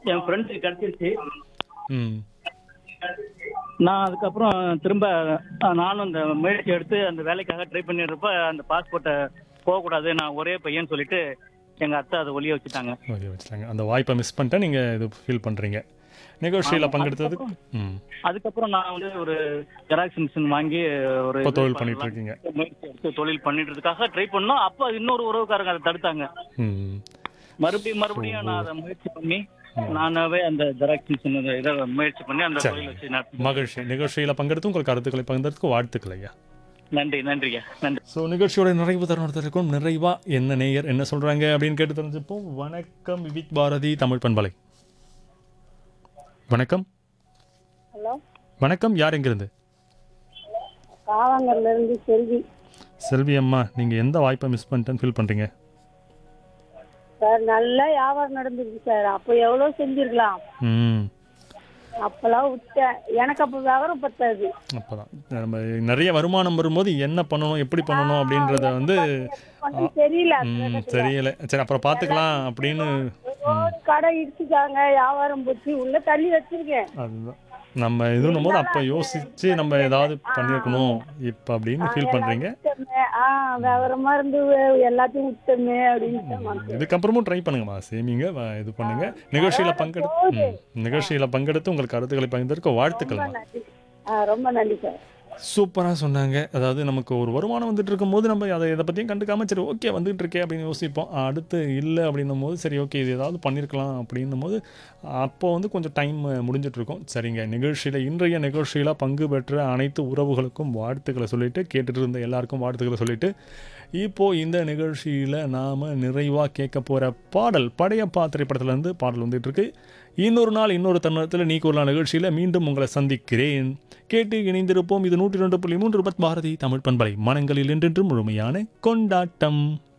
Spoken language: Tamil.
என் ஃப்ரெண்ட்ஸுக்கு கிடைச்சிருச்சு ம் நான் அதுக்கப்புறம் திரும்ப அஹ், நானும் அந்த முயற்சி எடுத்து அந்த வேலைக்காக ட்ரை பண்ணிடுறப்ப அந்த பாஸ்போர்ட்டை போகக்கூடாது நான் ஒரே பையன் சொல்லிட்டு எங்க அத்தை அதை ஒளிய வச்சுட்டாங்க ஓகே வச்சுட்டாங்க அந்த வாய்ப்பை மிஸ் பண்ணிட்டேன் நீங்கள் இது ஃபீல் பண்ணுறீங்க நிகழ்ச்சியில் பங்கெடுத்ததுக்கு ம் அதுக்கப்புறம் நான் வந்து ஒரு ஜெராக்ஸ் மிஷின் வாங்கி ஒரு இப்போ இது தொழில் பண்ணிட்டு பண்ணலாம். இருக்கீங்க முயற்சி எடுத்து தொழில் பண்ணிட்டுறதுக்காக ட்ரை பண்ணோம் அப்ப இன்னொரு உறவுக்காரங்க அதை தடுத்தாங்க ம் மறுபடியும் மறுபடியும் நான் அதை முயற்சி பண்ணி நானாவே அந்த ஜெராக்ஸ் மிஷின் இதை முயற்சி பண்ணி அந்த சரி. தொழில் வச்சு நடத்தி மகிழ்ச்சி நிகழ்ச்சியில் பங்கெடுத்து உங்கள் கருத்துக்களை பகிர்ந்ததுக்கு வாழ்த்துக்கள் ஐயா நன்றி நன்றிங்க நன்றி ஸோ நிகழ்ச்சியோட நிறைவு தருணத்திற்கும் நிறைவா என்ன நேயர் என்ன சொல்றாங்க அப்படின்னு கேட்டு தெரிஞ்சுப்போம் வணக்கம் விவிக் பாரதி தமிழ் பண்பலை வணக்கம் ஹலோ வணக்கம் யார் எங்கிருந்து காவாங்கல்ல இருந்து செல்வி செல்வி அம்மா நீங்கள் எந்த வாய்ப்பை மிஸ் பண்ணிட்டேன்னு ஃபீல் பண்ணுறீங்க சார் நல்ல வியாபாரம் நடந்துருக்கு சார் அப்போ எவ்வளோ செஞ்சிருக்கலாம் ம் அப்பெல்லாம் விட்டேன் எனக்கு அப்போ விவரம் பத்தாது அப்போதான் நம்ம நிறைய வருமானம் வரும்போது என்ன பண்ணணும் எப்படி பண்ணணும் அப்படின்றத வந்து ஒன்றும் தெரியல ம் தெரியல சரி அப்புறம் பார்த்துக்கலாம் அப்படின்னு ஒரு கடை இடிச்சுட்டாங்க வியாபாரம் போச்சு உள்ள தள்ளி வச்சிருக்கேன் அதுதான் நம்ம இதுன்னும் போது அப்போ யோசிச்சு நம்ம ஏதாவது பண்ணியிருக்கணும் இப்போ அப்படின்னு ஃபீல் பண்ணுறீங்க விட்டோமே. ஆ விவரமா இருந்து எல்லாத்தையும் விட்டோமே அப்படின்னு இதுக்கப்புறமும் ட்ரை பண்ணுங்கம்மா சேமிங்க வ- இது பண்ணுங்க நிகழ்ச்சியில் பங்கெடுத்து ம், நிகழ்ச்சியில் பங்கெடுத்து உங்கள் கருத்துக்களை பகிர்ந்ததற்கு வாழ்த்துக்கள்மா நன்றி ஆ ரொம்ப நன்றி சார் சூப்பராக சொன்னாங்க அதாவது நமக்கு ஒரு வருமானம் வந்துட்டு இருக்கும்போது நம்ம அதை இதை பற்றியும் கண்டுக்காம சரி ஓகே வந்துட்டு இருக்கே அப்படின்னு யோசிப்போம் அடுத்து இல்லை அப்படின்னும் போது சரி ஓகே இது ஏதாவது பண்ணியிருக்கலாம் அப்படின்னும் போது அப்போ வந்து கொஞ்சம் டைம் முடிஞ்சிட்டு இருக்கும் சரிங்க நிகழ்ச்சியில் இன்றைய நிகழ்ச்சியில் பங்கு பெற்ற அனைத்து உறவுகளுக்கும் வாழ்த்துக்களை சொல்லிட்டு கேட்டுட்டு இருந்த எல்லாருக்கும் வாழ்த்துக்களை சொல்லிட்டு இப்போ இந்த நிகழ்ச்சியில் நாம் நிறைவாக கேட்க போகிற பாடல் படையப்பா திரைப்படத்துலேருந்து பாடல் வந்துட்டு இருக்கு இன்னொரு நாள் இன்னொரு தருணத்தில் நீ கூறலாம் நிகழ்ச்சியில் மீண்டும் உங்களை சந்திக்கிறேன் கேட்டு இணைந்திருப்போம் இது நூற்றி ரெண்டு புள்ளி மூன்று பத் பாரதி தமிழ் பண்பலை மனங்களில் என்றென்றும் முழுமையான கொண்டாட்டம்